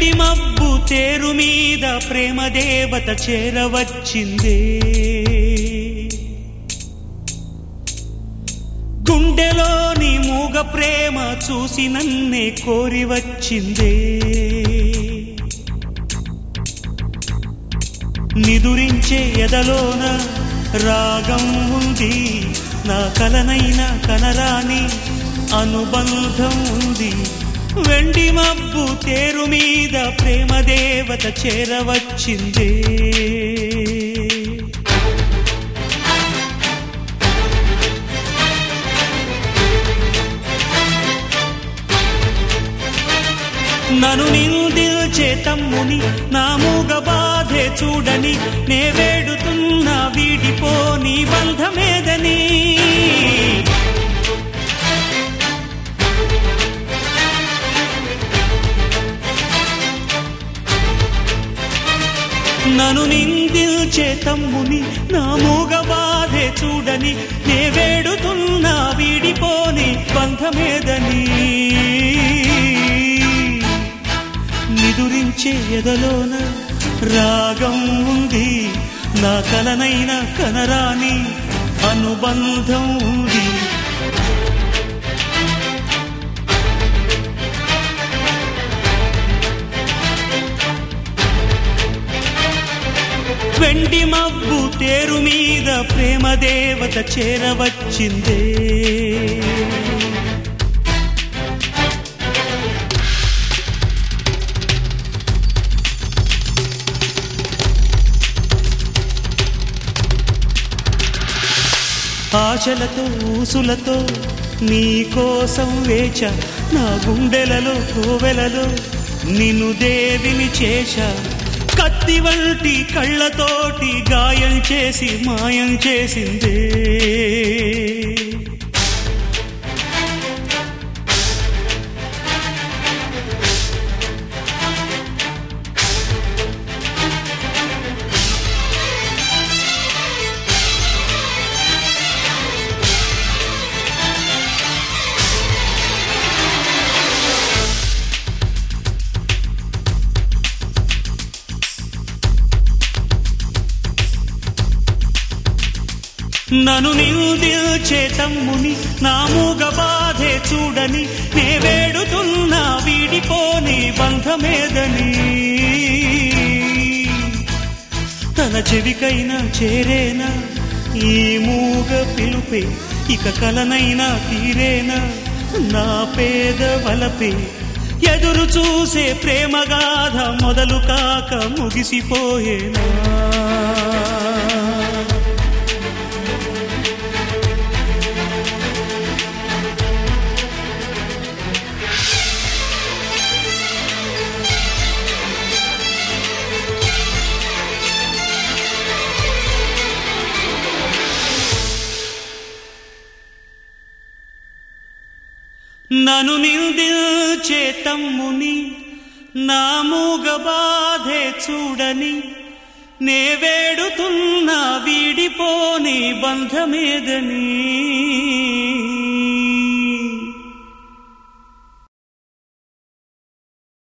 వెండి మబ్బు తేరు మీద ప్రేమ దేవత చేరవచ్చిందే గుండెలోని మూగ ప్రేమ చూసి నన్నే కోరి వచ్చిందే నిదురించే ఎదలోన రాగం ఉంది నా కలనైన కనరాని అనుబంధం ఉంది వెండి మబ్బు తేరు మీద ప్రేమ దేవత చేరవచ్చిందే నను నిందిల్చే తమ్ముని నా మూగ బాధే చూడని నే వేడుతున్నా వీడిపోని బంధమేదని నను నిందిల్చే తమ్ముని నా మూగ బాధే చూడని నే వేడుతున్నా వీడిపోని బంధమేదని నిదురించే ఎదలోన రాగం ఉంది నా కలనైన కనరాని అనుబంధం ఉంది వెండి మబ్బు తేరు మీద ప్రేమ దేవత చేరవచ్చిందే ఆశలతో ఊసులతో నీ కోసం వేచ నా గుండెలలో కోవెలలో నిన్ను దేవిని చేశ కత్తి వంటి కళ్ళతోటి గాయం చేసి మాయం చేసిందే నను నిందిల్చే తమ్ముని నా మూగ బాధే చూడని నే వేడుతున్నా వీడిపోని బంధమేదని తన చెవికైనా చేరేనా ఈ మూగ పిలుపే ఇక కలనైనా తీరేనా నా పేద వలపే ఎదురు చూసే ప్రేమగాథ మొదలు కాక ముగిసిపోయేనా నను నిందిల్చే తమ్ముని నా మూగ బాధే చూడని నే వేడుతున్నా వీడిపోని బంధమేదని